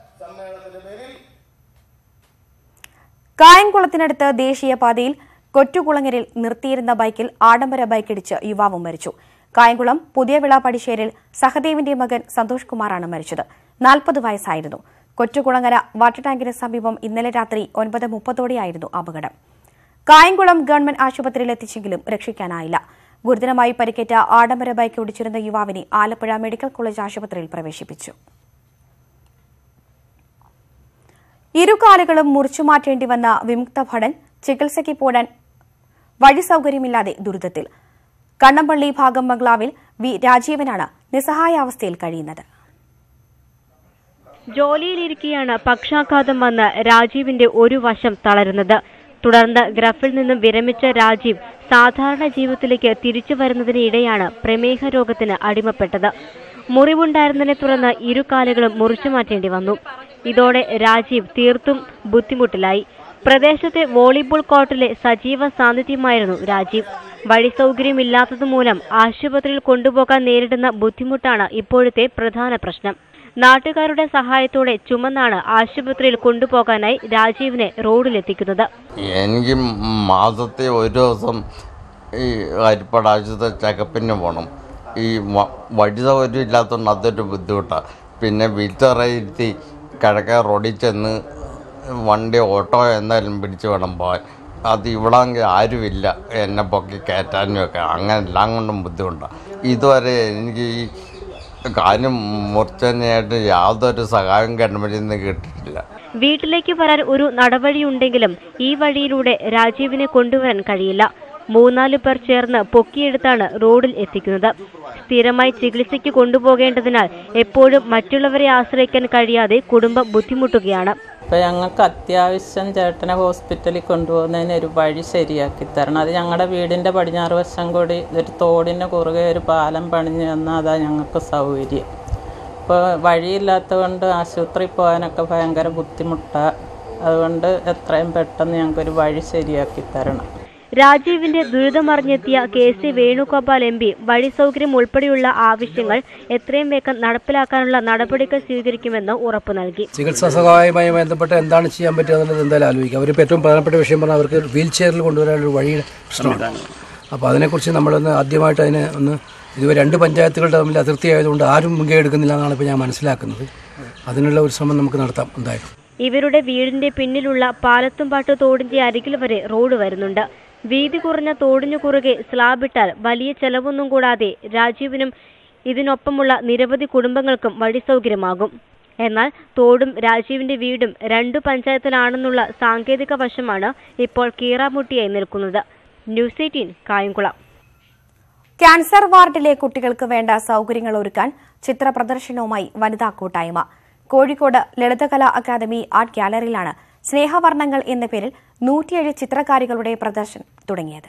കായംകുളത്തിനടുത്ത് ദേശീയപാതയിൽ കൊറ്റുകുളങ്ങരിൽ നിർത്തിയിരുന്ന ബൈക്കിൽ ആഡംബര ബൈക്കിടിച്ച് യുവാവ് മരിച്ചു കായംകുളം പുതിയവിള പടിശ്ശേരിൽ സഹദേവിന്റെ മകൻ സന്തോഷ് കുമാറാണ് മരിച്ചത് നാൽപ്പത് വയസ്സായിരുന്നു കൊറ്റുകുളങ്ങര വാട്ടർ ടാങ്കിന് സമീപം ഇന്നലെ രാത്രി ഒൻപത് മുപ്പതോടെയായിരുന്നു അപകടം കായംകുളം ഗവൺമെന്റ് ആശുപത്രിയിൽ എത്തിച്ചെങ്കിലും രക്ഷിക്കാനായില്ല ഗുരുതരമായി പരിക്കേറ്റ ആഡംബര ബൈക്ക് ഓടിച്ചിരുന്ന യുവാവിനെ ആലപ്പുഴ മെഡിക്കൽ കോളേജ് ആശുപത്രിയിൽ പ്രവേശിപ്പിച്ചു ഇരുകാലുകളും മുറിച്ചുമാറ്റേണ്ടി വന്ന വിമുക്ത ഭടൻ ചികിത്സയ്ക്ക് പോടാൻ വഴി സൌകര്യമില്ലാതെ ദുരിതത്തിൽ കണ്ണമ്പള്ളി ഭാഗം ബംഗ്ലാവിൽ വി രാജീവനാണ് നിസ്സഹായാവസ്ഥയിൽ കഴിയുന്നത് ജോലിയിലിരിക്കെയാണ് പക്ഷാഘാതം വന്ന് രാജീവിന്റെ ഒരു വശം തളരുന്നത് തുടർന്ന് ഗ്രഫിൽ നിന്നും വിരമിച്ച രാജീവ് സാധാരണ ജീവിതത്തിലേക്ക് തിരിച്ചു വരുന്നതിനിടെയാണ് പ്രമേഹ രോഗത്തിന് അടിമപ്പെട്ടത് മുറിവുണ്ടായിരുന്നതിനെ തുടർന്ന് ഇരു കാലുകളും മുറിച്ചു മാറ്റേണ്ടി വന്നു ഇതോടെ രാജീവ് തീർത്തും ബുദ്ധിമുട്ടിലായി പ്രദേശത്തെ വോളിബോൾ കോർട്ടിലെ സജീവ സാന്നിധ്യമായിരുന്നു രാജീവ് വഴി സൗകര്യമില്ലാത്തതുമൂലം ആശുപത്രിയിൽ കൊണ്ടുപോകാൻ നേരിടുന്ന ബുദ്ധിമുട്ടാണ് ഇപ്പോഴത്തെ പ്രധാന പ്രശ്നം നാട്ടുകാരുടെ സഹായത്തോടെ ചുമന്നാണ് ആശുപത്രിയിൽ കൊണ്ടുപോകാനായി രാജീവിനെ റോഡിലെത്തിക്കുന്നത് എനിക്ക് മാസത്തെ ഒരു ദിവസം ഈ ഹരിപ്പാട് ആശുപത്രി ചെക്കപ്പിന് പോകണം ഈ വ- വഴി സൗകര്യം ഇല്ലാത്തതുകൊണ്ട് അതൊരു ബുദ്ധിമുട്ടാണ് പിന്നെ വീട്ടുകാരായിരുത്തി കിഴക്കേ റോഡിൽ ചെന്ന് വണ്ടി ഓട്ടോ എന്തായാലും പിടിച്ച് വേണം പോകാൻ അത് ഇവിടെ ആരുമില്ല എന്നെ പൊക്കി കയറ്റാനും ഒക്കെ അങ്ങനെ എല്ലാം കൊണ്ടും ബുദ്ധിമുട്ടാണ് ഇതുവരെ എനിക്ക് ഈ കാര്യം മുറിച്ചതിനായിട്ട് യാതൊരു സഹായം ഗവൺമെന്റിൽ നിന്ന് കിട്ടിയിട്ടില്ല വീട്ടിലേക്ക് വരാൻ ഒരു നടവഴിയുണ്ടെങ്കിലും ഈ വഴിയിലൂടെ രാജീവിനെ കൊണ്ടുവരാൻ കഴിയില്ല മൂന്നാലു പേർ ചേർന്ന് പൊക്കിയെടുത്താണ് റോഡിൽ എത്തിക്കുന്നത് സ്ഥിരമായി ചികിത്സയ്ക്ക് കൊണ്ടുപോകേണ്ടതിനാൽ എപ്പോഴും മറ്റുള്ളവരെ ആശ്രയിക്കാൻ കഴിയാതെ കുടുംബം ബുദ്ധിമുട്ടുകയാണ് ഇപ്പം ഞങ്ങൾക്ക് അത്യാവശ്യം ചേട്ടനെ ഹോസ്പിറ്റലിൽ കൊണ്ടുപോകുന്നതിന് ഒരു വഴി ശരിയാക്കി തരണം അത് ഞങ്ങളുടെ വീടിൻ്റെ പടിഞ്ഞാറ് വശം കൂടി ഒരു തോടിന് കുറുകെ ഒരു പാലം പണിഞ്ഞു തന്നാൽ അതാ ഞങ്ങൾക്ക് സൗകര്യം ഇപ്പോൾ വഴിയില്ലാത്തത് കൊണ്ട് ആശുപത്രിയിൽ പോകാനൊക്കെ ഭയങ്കര ബുദ്ധിമുട്ടാണ് അതുകൊണ്ട് എത്രയും പെട്ടെന്ന് ഞങ്ങൾക്കൊരു വഴി ശരിയാക്കി തരണം രാജീവിന്റെ ദുരിതമറിഞ്ഞെത്തിയ K C Venugopal M P വഴി സൗകര്യം ഉൾപ്പെടെയുള്ള ആവശ്യങ്ങൾ എത്രയും വേഗം നടപ്പിലാക്കാനുള്ള നടപടികൾ സ്വീകരിക്കുമെന്ന് ഉറപ്പു നൽകി ചികിത്സാ സഹായവുമായി ബന്ധപ്പെട്ട് എന്താണ് ചെയ്യാൻ പറ്റുക എന്നുള്ളത് എന്തായാലും ആലോചിക്കാം അവരിപ്പോൾ ഏറ്റവും പ്രധാനപ്പെട്ട വിഷയം പറഞ്ഞാൽ അവർക്ക് വീൽ ചെയറിൽ കൊണ്ടുവരാനുള്ള ഒരു വഴിയുടെ പ്രശ്നമാണ് അപ്പോൾ അതിനെക്കുറിച്ച് നമ്മളൊന്ന് ആദ്യമായിട്ട് അതിന് ഒന്ന് ഇതുവരെ രണ്ട് പഞ്ചായത്തുകളുടെ തമ്മിൽ അതിർത്തി ആയതുകൊണ്ട് ആരും മുൻകൈ എടുക്കുന്നില്ല എന്നാണ് ഇപ്പോൾ ഞാൻ മനസ്സിലാക്കുന്നത് അതിനുള്ള ഒരു ശ്രമം നമുക്ക് നടത്താം എന്തായാലും ഇവരുടെ വീടിന്റെ പിന്നിലുള്ള പാലത്തുംപാട്ട് തോടിന്റെ അരികിൽ വരെ റോഡ് വരുന്നുണ്ട് വീതി കുറഞ്ഞ തോടിനു കുറുകെ സ്ലാബിട്ടാൽ വലിയ ചെലവൊന്നും കൂടാതെ രാജീവിനും ഇതിനൊപ്പമുള്ള നിരവധി കുടുംബങ്ങൾക്കും വഴി സൗകര്യമാകും എന്നാൽ തോടും രാജീവിന്റെ വീടും രണ്ടു പഞ്ചായത്തിലാണെന്നുള്ള സാങ്കേതിക വശമാണ് ഇപ്പോൾ കീറാമുട്ടിയായി നിൽക്കുന്നത് ന്യൂസ് എയ്റ്റീൻ കായംകുളം ക്യാൻസർ വാർഡിലെ കുട്ടികൾക്ക് വേണ്ട സൗകര്യങ്ങൾ ഒരുക്കാൻ ചിത്ര പ്രദർശനവുമായി വനിതാ കൂട്ടായ്മ കോഴിക്കോട് ലളിതകലാ അക്കാദമി ആർട്ട് ഗ്യാലറിയിലാണ് സ്നേഹവർണ്ണങ്ങൾ എന്ന പേരിൽ നൂറ്റിയേഴ് ചിത്രകാരികളുടെ പ്രദർശനം തുടങ്ങിയത്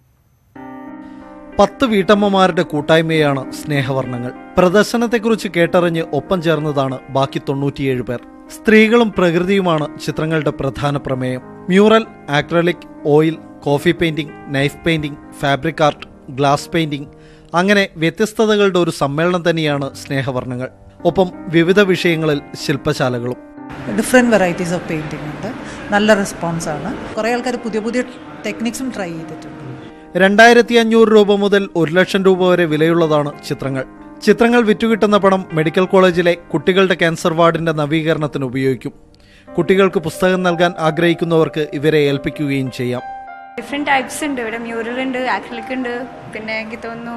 പത്ത് വീട്ടമ്മമാരുടെ കൂട്ടായ്മയാണ് സ്നേഹവർണ്ണങ്ങൾ പ്രദർശനത്തെക്കുറിച്ച് കേട്ടറിഞ്ഞ് ഒപ്പം ചേർന്നതാണ് ബാക്കി തൊണ്ണൂറ്റിയേഴ് പേർ സ്ത്രീകളും പ്രകൃതിയുമാണ് ചിത്രങ്ങളുടെ പ്രധാന പ്രമേയം mural acrylic oil coffee painting knife painting fabric art glass painting അങ്ങനെ വ്യത്യസ്തതകളുടെ ഒരു സമ്മേളനം തന്നെയാണ് സ്നേഹവർണ്ണങ്ങൾ ഒപ്പം വിവിധ വിഷയങ്ങളിൽ ശില്പശാലകളും ഡിഫറെൻറ്റ് വെറൈറ്റീസ് ഓഫ് പെയിൻറ്റിംഗ് ഉണ്ട് നല്ല റെസ്പോൺസാണ് കുറേ ആൾക്കാർ പുതിയ പുതിയ ടെക്നിക്സും ട്രൈ ചെയ്തിട്ടുണ്ട് രണ്ടായിരത്തി അഞ്ഞൂറ് രൂപ മുതൽ ഒരു ലക്ഷം രൂപ വരെ വിലയുള്ളതാണ് ചിത്രങ്ങൾ ചിത്രങ്ങൾ വിറ്റുകിട്ടുന്ന പണം മെഡിക്കൽ കോളേജിലെ കുട്ടികളുടെ ക്യാൻസർ വാർഡിന്റെ നവീകരണത്തിന് ഉപയോഗിക്കും കുട്ടികൾക്ക് പുസ്തകം നൽകാൻ ആഗ്രഹിക്കുന്നവർക്ക് ഇവരെ ഏൽപ്പിക്കുകയും ചെയ്യാം ഡിഫറെൻറ്റ് ടൈപ്സ് ഉണ്ട് ഇവിടെ മ്യൂറൽ ഉണ്ട് ആക്രിലിക് ഉണ്ട് പിന്നെ എനിക്ക് തോന്നുന്നു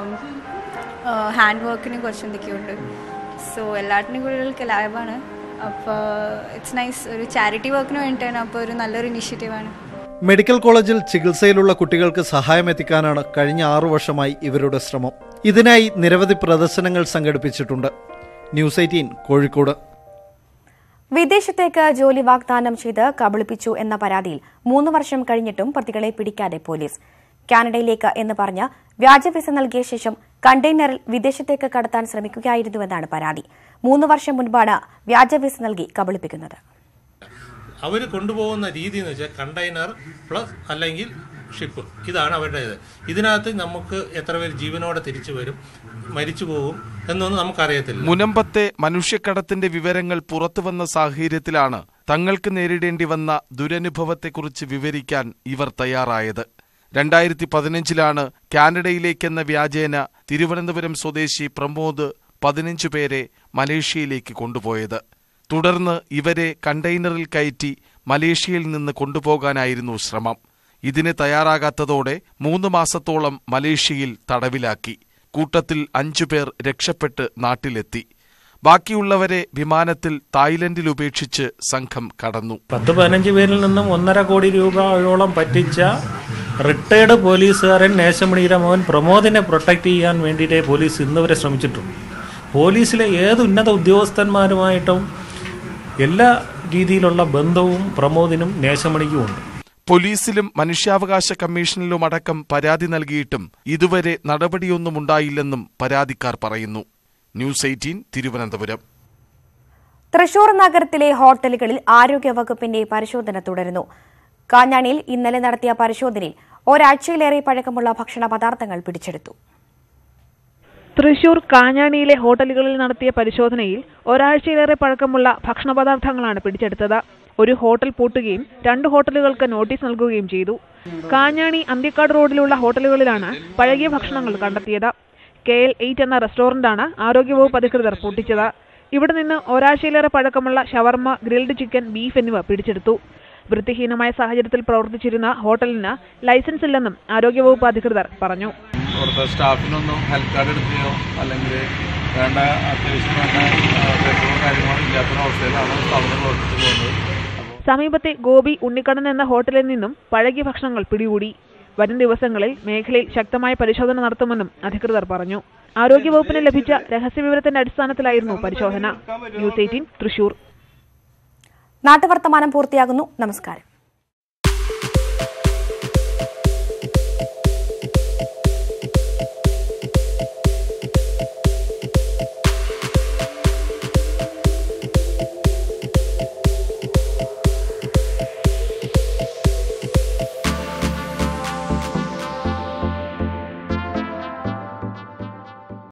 ഹാൻഡ് വർക്കിന് കുറച്ച് എന്തൊക്കെയോ ഉണ്ട് സോ എല്ലാറ്റിനും കുട്ടികൾക്ക് ലാഭമാണ് അപ്പോൾ ഇറ്റ്സ് നൈസ് ഒരു ചാരിറ്റി വർക്കിന് വേണ്ടിയിട്ടാണ് അപ്പോൾ ഒരു നല്ലൊരു ഇനിഷ്യേറ്റീവാണ് മെഡിക്കൽ കോളേജിൽ ചികിത്സയിലുള്ള കുട്ടികൾക്ക് സഹായം എത്തിക്കാനാണ് കഴിഞ്ഞ ആറു വർഷമായി ഇവരുടെ ശ്രമം ഇതിനായി നിരവധി പ്രദർശനങ്ങൾ സംഘടിപ്പിച്ചിട്ടുണ്ട് ന്യൂസ് എയ്റ്റീൻ കോഴിക്കോട് വിദേശത്തേക്ക് ജോലി വാഗ്ദാനം ചെയ്ത് കബളിപ്പിച്ചു എന്ന പരാതിയിൽ മൂന്ന് വർഷം കഴിഞ്ഞിട്ടും പ്രതികളെ പിടിക്കാതെ പോലീസ് കാനഡയിലേക്ക് എന്ന് പറഞ്ഞ് വ്യാജ വിസ നൽകിയ ശേഷം കണ്ടെയ്നറിൽ വിദേശത്തേക്ക് കടത്താൻ ശ്രമിക്കുകയായിരുന്നുവെന്നാണ് പരാതി മൂന്ന് വർഷം മുൻപാണ് വ്യാജ വിസ നൽകി കബളിപ്പിക്കുന്നത് അവർ കൊണ്ടുപോകുന്ന രീതി എന്ന് വെച്ചാൽ കണ്ടെയ്നർ പ്ലസ് അല്ലെങ്കിൽ ഷിപ്പ് ഇതാണ് അവരുടെ ഇത് ഇതിനകത്ത് നമുക്ക് എത്ര പേര് ജീവനോടെ തിരിച്ചു വരും മരിച്ചു പോകും എന്നൊന്നും നമുക്കറിയത്തില്ല മുനമ്പത്തെ മനുഷ്യക്കടത്തിന്റെ വിവരങ്ങൾ പുറത്തുവന്ന സാഹചര്യത്തിലാണ് തങ്ങൾക്ക് നേരിടേണ്ടി വന്ന ദുരനുഭവത്തെക്കുറിച്ച് വിവരിക്കാൻ ഇവർ തയ്യാറായത് രണ്ടായിരത്തി പതിനഞ്ചിലാണ് കാനഡയിലേക്കെന്ന വ്യാജേന തിരുവനന്തപുരം സ്വദേശി പ്രമോദ് പതിനഞ്ചു പേരെ മലേഷ്യയിലേക്ക് കൊണ്ടുപോയത് തുടർന്ന് ഇവരെ കണ്ടെയ്നറിൽ കയറ്റി മലേഷ്യയിൽ നിന്ന് കൊണ്ടുപോകാനായിരുന്നു ശ്രമം ഇതിന് തയ്യാറാകാത്തതോടെ മൂന്ന് മാസത്തോളം മലേഷ്യയിൽ തടവിലാക്കി കൂട്ടത്തിൽ അഞ്ചുപേർ രക്ഷപ്പെട്ട് നാട്ടിലെത്തി ബാക്കിയുള്ളവരെ വിമാനത്തിൽ തായ്ലൻഡിൽ ഉപേക്ഷിച്ച് സംഘം കടന്നു പത്ത് പതിനഞ്ച് പേരിൽ നിന്നും ഒന്നര കോടി രൂപയോളം പറ്റിച്ച റിട്ടയർഡ് പോലീസുകാരൻ നേശമണിയുടെ മോൻ പ്രമോദിനെ പ്രൊട്ടക്ട് ചെയ്യാൻ വേണ്ടിയിട്ടേ പോലീസ് ഇന്നുവരെ ശ്രമിച്ചിട്ടുണ്ട് പോലീസിലെ ഏത് ഉന്നത ഉദ്യോഗസ്ഥന്മാരുമായിട്ടും എല്ലാ രീതിയിലുള്ള ബന്ധവും പ്രമോദിനും നേശമണിക്കും ഉണ്ട് പോലീസിലും മനുഷ്യാവകാശ കമ്മീഷനിലും അടക്കം പരാതി നൽകിയിട്ടും ഇതുവരെ നടപടിയൊന്നും ഉണ്ടായില്ലെന്നും പരാതിക്കാർ പറയുന്നു ന്യൂസ് എയ്റ്റീൻ തിരുവനന്തപുരം തൃശൂർ നഗരത്തിലെ ഹോട്ടലുകളിൽ ആരോഗ്യവകുപ്പിന്റെ പരിശോധന തുടരുന്നു കാഞ്ഞാണിയിൽ ഇന്നലെ നടത്തിയ പരിശോധനയിൽ ഒരാഴ്ചയിലേറെ പഴക്കമുള്ള ഭക്ഷണ പദാർത്ഥങ്ങൾ പിടിച്ചെടുത്തു തൃശൂർ കാഞ്ഞാണിയിലെ ഹോട്ടലുകളിൽ നടത്തിയ പരിശോധനയിൽ ഒരാഴ്ചയിലേറെ പഴക്കമുള്ള ഭക്ഷണപദാർത്ഥങ്ങളാണ് പിടിച്ചെടുത്തത് ഒരു ഹോട്ടൽ പൂട്ടുകയും രണ്ട് ഹോട്ടലുകൾക്ക് നോട്ടീസ് നൽകുകയും ചെയ്തു കാഞ്ഞാണി അന്തിക്കാട് റോഡിലുള്ള ഹോട്ടലുകളിലാണ് പഴകിയ ഭക്ഷണങ്ങൾ കണ്ടെത്തിയത് കെ എൽ എയ്റ്റ് എന്ന റെസ്റ്റോറന്റാണ് ആരോഗ്യവകുപ്പ് അധികൃതർ പൂട്ടിച്ചത് ഇവിടെ നിന്ന് ഒരാഴ്ചയിലേറെ പഴക്കമുള്ള ഷവർമ ഗ്രിൽഡ് ചിക്കൻ ബീഫ് എന്നിവ പിടിച്ചെടുത്തു വൃത്തിഹീനമായ സാഹചര്യത്തിൽ പ്രവർത്തിച്ചിരുന്ന ഹോട്ടലിന് ലൈസൻസ് ഇല്ലെന്നും ആരോഗ്യവകുപ്പ് അധികൃതർ പറഞ്ഞു അവിടുത്തെ സ്റ്റാഫിനൊന്നും ഹെൽത്ത് കാർഡ് എടുക്കുകയോ അല്ലെങ്കിൽ വേണ്ട അത്യാവശ്യം വേണ്ട പേപ്പറും കാര്യങ്ങളും ഇല്ലാത്തൊരവസ്ഥയിലാണ് സ്ഥാപനം പ്രവർത്തിച്ചു പോകുന്നത് സമീപത്തെ ഗോപി ഉണ്ണിക്കണ്ണൻ എന്ന ഹോട്ടലിൽ നിന്നും പഴകിയ ഭക്ഷണങ്ങൾ പിടികൂടി വരും ദിവസങ്ങളിൽ മേഖലയിൽ ശക്തമായ പരിശോധന നടത്തുമെന്നും അധികൃതർ പറഞ്ഞു ആരോഗ്യവകുപ്പിന് ലഭിച്ച രഹസ്യവിവരത്തിന്റെ അടിസ്ഥാനത്തിലായിരുന്നു പരിശോധന ന്യൂസ് എയ്റ്റീൻ തൃശൂർ നാട്ടുവർത്തമാനം പൂർത്തിയാകുന്നു നമസ്കാരം